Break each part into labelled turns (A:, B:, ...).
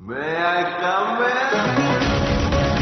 A: May I come in?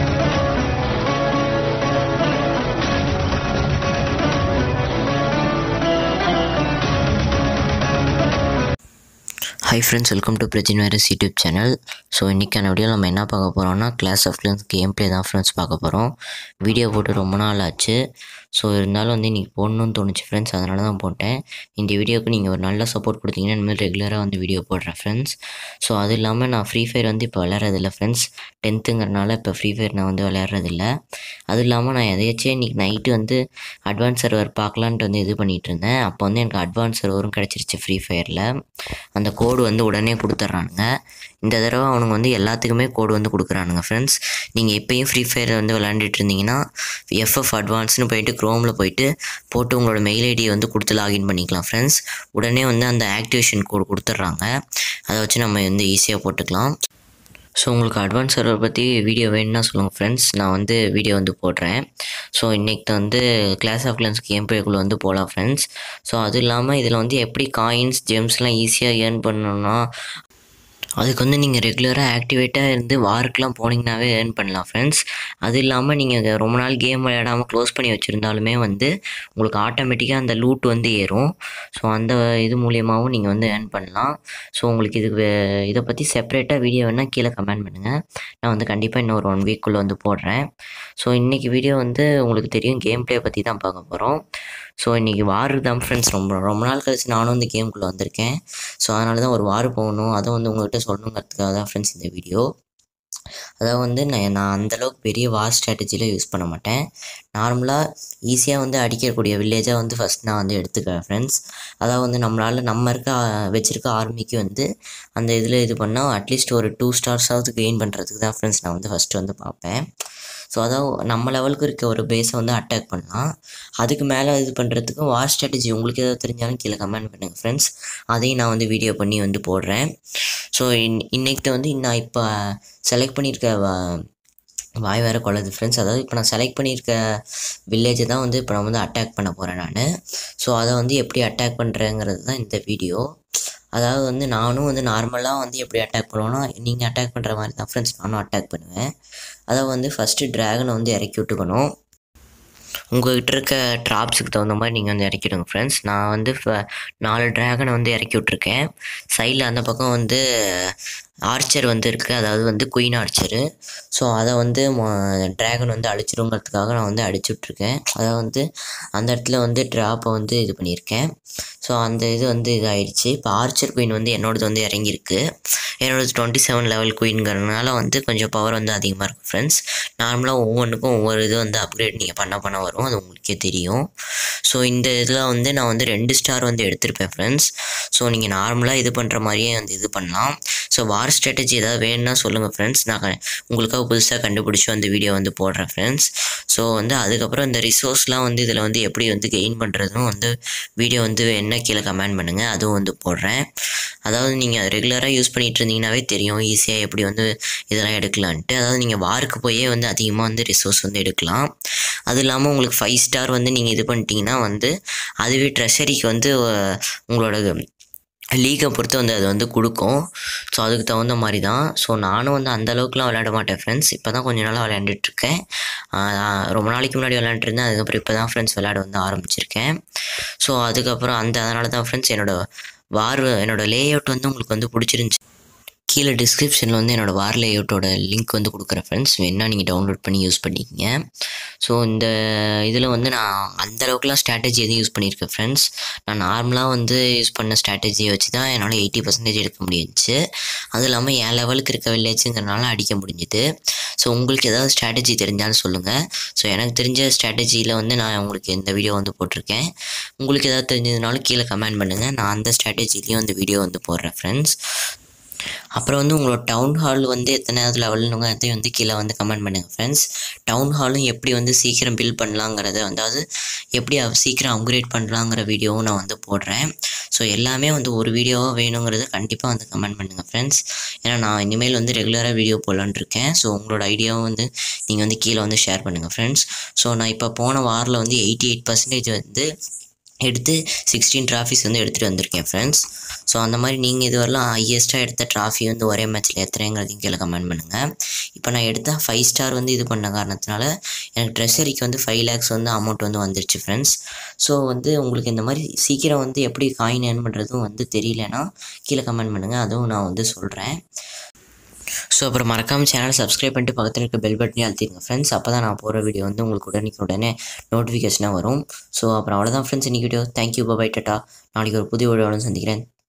B: Hi friends welcome to Prajin virus YouTube channel so இன்றைக்கான video நம்ம என்ன பார்க்க போகிறோம்னா Clash of Clans game play தான் ஃப்ரெண்ட்ஸ் பார்க்க போகிறோம் வீடியோ போட்டு ரொம்ப நாள் ஆச்சு ஸோ இருந்தாலும் வந்து இன்றைக்கி போடணும்னு தோணுச்சு ஃப்ரெண்ட்ஸ் அதனால தான் போட்டேன் இந்த வீடியோக்கு நீங்கள் ஒரு நல்ல சப்போர்ட் கொடுத்தீங்கன்னா இனிமேல் ரெகுலராக வந்து வீடியோ போடுறேன் ஃப்ரெண்ட்ஸ் ஸோ அது இல்லாமல் நான் ஃப்ரீ ஃபயர் வந்து இப்போ விளையாடுறதில்ல ஃப்ரெண்ட்ஸ் டென்த்துங்கிறனால இப்போ ஃப்ரீ ஃபயர் நான் வந்து விளையாடுறதில்ல அது இல்லாமல் நான் எதையாச்சும் இன்றைக்கி நைட்டு வந்து அட்வான்ஸ் சர்வர் பார்க்கலான்ட்டு வந்து இது பண்ணிகிட்டு இருந்தேன் அப்போ வந்து எனக்கு அட்வான்ஸ் சர்வரும் கிடச்சிருச்சு ஃப்ரீ ஃபயரில் அந்த கோடு வந்து உடனே கொடுத்துட்றானுங்க இந்த தடவை அவனுங்க வந்து எல்லாத்துக்குமே கோடு வந்து கொடுக்குறானுங்க ஃப்ரெண்ட்ஸ் நீங்கள் எப்பயும் ஃப்ரீ ஃபயர் வந்து விளாண்டுட்டு இருந்தீங்கன்னா எஃப்எஃப் அட்வான்ஸ்னு போயிட்டு க்ரோமில் போயிட்டு போட்டு உங்களோட மெயில் ஐடியை வந்து கொடுத்து லாகின் பண்ணிக்கலாம் ஃப்ரெண்ட்ஸ் உடனே வந்து அந்த ஆக்டிவேஷன் கோடு கொடுத்துட்றாங்க அதை வச்சு நம்ம வந்து ஈஸியாக போட்டுக்கலாம் ஸோ உங்களுக்கு அட்வான்ஸ் சர்வர் பற்றி வீடியோ வேணும்னா சொல்லுங்கள் ஃப்ரெண்ட்ஸ் நான் வந்து வீடியோ வந்து போடுறேன் ஸோ இன்றைக்கி வந்து கிளாஸ் ஆஃப் கிளான்ஸ் கேம் பிளேக்குள்ளே வந்து போகலாம் ஃப்ரெண்ட்ஸ் ஸோ அது இல்லாமல் இதில் வந்து எப்படி காயின்ஸ் ஜெம்ஸ்லாம் ஈஸியாக ஏர்ன் பண்ணணும்னா அதுக்கு வந்து நீங்கள் ரெகுலராக ஆக்டிவேட்டாக இருந்து வாருக்கெலாம் போனீங்கன்னாவே ஏர்ன் பண்ணலாம் ஃப்ரெண்ட்ஸ் அது இல்லாமல் நீங்கள் ரொம்ப நாள் கேம் விளையாடாமல் க்ளோஸ் பண்ணி வச்சுருந்தாலுமே வந்து உங்களுக்கு ஆட்டோமேட்டிக்காக அந்த லூட் வந்து ஏறும் ஸோ அந்த இது மூலியமாகவும் நீங்கள் வந்து ஏர்ன் பண்ணலாம் ஸோ உங்களுக்கு இதுக்கு வே- இதை பற்றி செப்பரேட்டாக வீடியோ வேணால் கீழே கமெண்ட் பண்ணுங்கள் நான் வந்து கண்டிப்பாக இன்னொரு ஒன் வீக்குள்ளே வந்து போடுறேன் ஸோ இன்றைக்கி வீடியோ வந்து உங்களுக்கு தெரியும் கேம் ப்ளே பற்றி தான் பார்க்க போகிறோம் ஸோ இன்றைக்கி வாரு தான் ஃப்ரெண்ட்ஸ் ரொம்ப ரொம்ப நாள் கழிச்சு நானும் இந்த கேமுக்குள்ளே வந்திருக்கேன் ஸோ அதனால தான் ஒரு வாரு போகணும் அதை வந்து உங்கள்கிட்ட சொல்லணுங்கிறதுக்காக தான் ஃப்ரெண்ட்ஸ் இந்த வீடியோ அதாவது வந்து நான் நான் அந்தளவுக்கு பெரிய வார் ஸ்ட்ராட்டஜியில் யூஸ் பண்ண மாட்டேன் நார்மலாக ஈஸியாக வந்து அடிக்கக்கூடிய வில்லேஜாக வந்து ஃபஸ்ட் நான் வந்து எடுத்துக்கிறேன் ஃப்ரெண்ட்ஸ் அதாவது வந்து நம்மளால் நம்ம இருக்க வச்சுருக்க ஆர்மிக்கு வந்து அந்த இதில் இது பண்ணால் அட்லீஸ்ட் ஒரு டூ ஸ்டார்ஸாவது கெயின் பண்ணுறதுக்கு தான் ஃப்ரெண்ட்ஸ் நான் வந்து ஃபஸ்ட்டு வந்து பார்ப்பேன் ஸோ அதாவது நம்ம லெவலுக்கு இருக்க ஒரு பேஸை வந்து அட்டாக் பண்ணலாம் அதுக்கு மேலே இது பண்ணுறதுக்கு வார் ஸ்ட்ராட்டஜி உங்களுக்கு ஏதாவது தெரிஞ்சாலும் கீழே கமெண்ட் பண்ணுங்கள் ஃப்ரெண்ட்ஸ் அதையும் நான் வந்து வீடியோ பண்ணி வந்து போடுறேன் ஸோ இன் இன்னைக்கு வந்து நான் இப்போ செலக்ட் பண்ணியிருக்க வ- வாய் வேறு கொள்ளுது ஃப்ரெண்ட்ஸ் அதாவது இப்போ நான் செலக்ட் பண்ணியிருக்க வில்லேஜை தான் வந்து இப்போ நான் வந்து அட்டாக் பண்ண போகிறேன் நான் ஸோ அதை வந்து எப்படி அட்டாக் பண்ணுறேங்கிறது தான் இந்த வீடியோ அதாவது வந்து நானும் வந்து நார்மலாக வந்து எப்படி அட்டாக் பண்ணுவேன்னா நீங்கள் அட்டாக் பண்ணுற மாதிரி தான் ஃப்ரெண்ட்ஸ் நானும் அட்டாக் பண்ணுவேன் அதை வந்து ஃபஸ்ட்டு ட்ராகனை வந்து இறக்கி விட்டுக்கணும் உங்கள்கிட்ட இருக்க ட்ராப்ஸுக்கு தகுந்த மாதிரி நீங்கள் வந்து இறக்கிடுங்க ஃப்ரெண்ட்ஸ் நான் வந்து இப்போ நாலு ட்ராகனை வந்து இறக்கி விட்ருக்கேன் சைடில் அந்த பக்கம் வந்து ஆர்ச்சர் வந்து இருக்குது அதாவது வந்து குயின் ஆர்ச்சரு ஸோ அதை வந்து ட்ராகன் வந்து அழிச்சிருங்கிறதுக்காக நான் வந்து அடிச்சு விட்ருக்கேன் அதை வந்து அந்த இடத்துல வந்து ட்ராப்பை வந்து இது பண்ணியிருக்கேன் ஸோ அந்த இது வந்து இதாகிடுச்சு இப்போ ஆர்ச்சர் குயின் வந்து என்னோடது வந்து இறங்கியிருக்கு என்னோடது டுவெண்ட்டி செவன் லெவல் குயின்ங்கிறதுனால வந்து கொஞ்சம் பவர் வந்து அதிகமாக இருக்கும் ஃப்ரெண்ட்ஸ் நார்மலாக ஒவ்வொன்றுக்கும் ஒவ்வொரு இது வந்து அப்கிரேட் நீங்கள் பண்ண பண்ண வரும் அது உங்களுக்கே தெரியும் ஸோ இந்த இதில் வந்து நான் வந்து ரெண்டு ஸ்டார் வந்து எடுத்திருப்பேன் ஃப்ரெண்ட்ஸ் ஸோ நீங்கள் நார்மலாக இது பண்ணுற மாதிரியே வந்து இது பண்ணலாம் ஸோ வார் ஸ்ட்ராட்டஜி ஏதாவது வேணும்னா சொல்லுங்கள் ஃப்ரெண்ட்ஸ் நான் க- உங்களுக்காக புதுசாக கண்டுபிடிச்சி அந்த வீடியோ வந்து போடுறேன் ஃப்ரெண்ட்ஸ் ஸோ வந்து அதுக்கப்புறம் இந்த ரிசோர்ஸ்லாம் வந்து இதில் வந்து எப்படி வந்து கெயின் பண்ணுறதும் வந்து வீடியோ வந்து என்ன கீழே கமெண்ட் பண்ணுங்கள் அதுவும் வந்து போடுறேன் அதாவது நீங்கள் ரெகுலராக யூஸ் பண்ணிட்டு இருந்தீங்கன்னாவே தெரியும் ஈஸியாக எப்படி வந்து இதெல்லாம் எடுக்கலான்ட்டு அதாவது நீங்கள் வாருக்கு போயே வந்து அதிகமாக வந்து ரிசோர்ஸ் வந்து எடுக்கலாம் அது இல்லாமல் உங்களுக்கு ஃபைவ் ஸ்டார் வந்து நீங்கள் இது பண்ணிட்டீங்கன்னா வந்து அதுவே ட்ரெஷரிக்கு வந்து அஹ், உங்களோட லீகை பொறுத்து வந்து அது வந்து கொடுக்கும் ஸோ அதுக்கு தகுந்த மாதிரி தான் ஸோ நானும் வந்து அந்த அளவுக்குலாம் விளையாட மாட்டேன் ஃப்ரெண்ட்ஸ் இப்போ தான் கொஞ்ச நாளாக விளையாண்டுட்ருக்கேன் ரொம்ப நாளைக்கு முன்னாடி விளையாண்டுருந்தேன் அதுக்கப்புறம் இப்போ தான் ஃப்ரெண்ட்ஸ் விளையாட வந்து ஆரம்பிச்சிருக்கேன் ஸோ அதுக்கப்புறம் அந்த அதனால தான் ஃப்ரெண்ட்ஸ் என்னோட வார் என்னோட லே அவுட் வந்து உங்களுக்கு வந்து பிடிச்சிருந்துச்சி கீழே டிஸ்கிரிப்ஷனில் வந்து என்னோடய வார் லேஅவுட்டோட லிங்க் வந்து கொடுக்குறேன் ஃப்ரெண்ட்ஸ் வேணால் நீங்கள் டவுன்லோட் பண்ணி யூஸ் பண்ணிக்கங்க ஸோ இந்த இதில் வந்து நான் அந்த அளவுக்குலாம் ஸ்ட்ராட்டஜி எதுவும் யூஸ் பண்ணியிருக்கேன் ஃப்ரெண்ட்ஸ் நான் நார்மலாக வந்து யூஸ் பண்ண ஸ்ட்ராட்டஜியை வச்சு தான் என்னால் எயிட்டி பர்சன்டேஜ் எடுக்க முடிஞ்சுச்சு அதுவும் இல்லாமல் என் லெவலுக்கு இருக்க வில்லேஜுங்கிறனால அடிக்க முடிஞ்சுது ஸோ உங்களுக்கு ஏதாவது ஸ்ட்ராட்டஜி தெரிஞ்சாலும் சொல்லுங்கள் ஸோ எனக்கு தெரிஞ்ச ஸ்ட்ராட்டஜியில் வந்து நான் உங்களுக்கு இந்த வீடியோ வந்து போட்டிருக்கேன் உங்களுக்கு ஏதாவது தெரிஞ்சதுனாலும் கீழே கமெண்ட் பண்ணுங்கள் நான் அந்த ஸ்ட்ராட்டஜிலையும் அந்த வீடியோ வந்து போடுறேன் ஃப்ரெண்ட்ஸ் அப்புறம் வந்து உங்களோட டவுன் ஹால் வந்து எத்தனாவது லெவல்னுங்க அதையும் வந்து கீழே வந்து கமெண்ட் பண்ணுங்கள் ஃப்ரெண்ட்ஸ் டவுன் ஹாலும் எப்படி வந்து சீக்கிரம் பில்ட் பண்ணலாங்கிறத வந்து அதாவது எப்படி அவ- சீக்கிரம் அப்கிரேட் பண்ணலாங்கிற வீடியோவும் நான் வந்து போடுறேன் ஸோ எல்லாமே வந்து ஒரு வீடியோவாக வேணுங்கிறது கண்டிப்பாக வந்து கமெண்ட் பண்ணுங்கள் ஃப்ரெண்ட்ஸ் ஏன்னா நான் இனிமேல் வந்து ரெகுலராக வீடியோ போடலான்னு இருக்கேன் ஸோ உங்களோட ஐடியாவும் வந்து நீங்கள் வந்து கீழே வந்து ஷேர் பண்ணுங்கள் ஃப்ரெண்ட்ஸ் ஸோ நான் இப்போ போன வாரில் வந்து எயிட்டி எயிட் பர்சன்டேஜ் வந்து எடுத்து சிக்ஸ்டீன் ட்ராஃபிஸ் வந்து எடுத்துகிட்டு வந்திருக்கேன் ஃப்ரெண்ட்ஸ் ஸோ அந்த மாதிரி நீங்கள் இது வரலாம் ஹையஸ்ட்டாக எடுத்த ட்ராஃபி வந்து ஒரே மேட்ச்சில் எத்தனைங்கிறதையும் கீழே கமெண்ட் பண்ணுங்கள் இப்போ நான் எடுத்த ஃபைவ் ஸ்டார் வந்து இது பண்ண காரணத்தினால எனக்கு ட்ரெஷரிக்கு வந்து ஃபைவ் லேக்ஸ் வந்து அமௌண்ட் வந்து வந்துருச்சு ஃப்ரெண்ட்ஸ் ஸோ வந்து உங்களுக்கு இந்த மாதிரி சீக்கிரம் வந்து எப்படி காயின் ஏர்ன் பண்ணுறதும் வந்து தெரியலனா கீழே கமெண்ட் பண்ணுங்கள் அதுவும் நான் வந்து சொல்கிறேன் ஸோ அப்புறம் மறக்காமல் சேனலை சப்ஸ்கிரைப் பண்ணிட்டு பக்கத்தில் இருக்க பெல் பட்டனே அழுத்திடுங்க ஃப்ரெண்ட்ஸ் அப்போ தான் நான் போகிற வீடியோ வந்து உங்களுக்கு உடனே உடனே நோட்டிஃபிகேஷனாக வரும் ஸோ அப்புறம் அவ்வளோதான் ஃப்ரெண்ட்ஸ் இன்றைக்கி வீடியோ தேங்க்யூ பபாய் டாட்டா நாளைக்கு ஒரு புதிய வீடியோவில் சந்திக்கிறேன்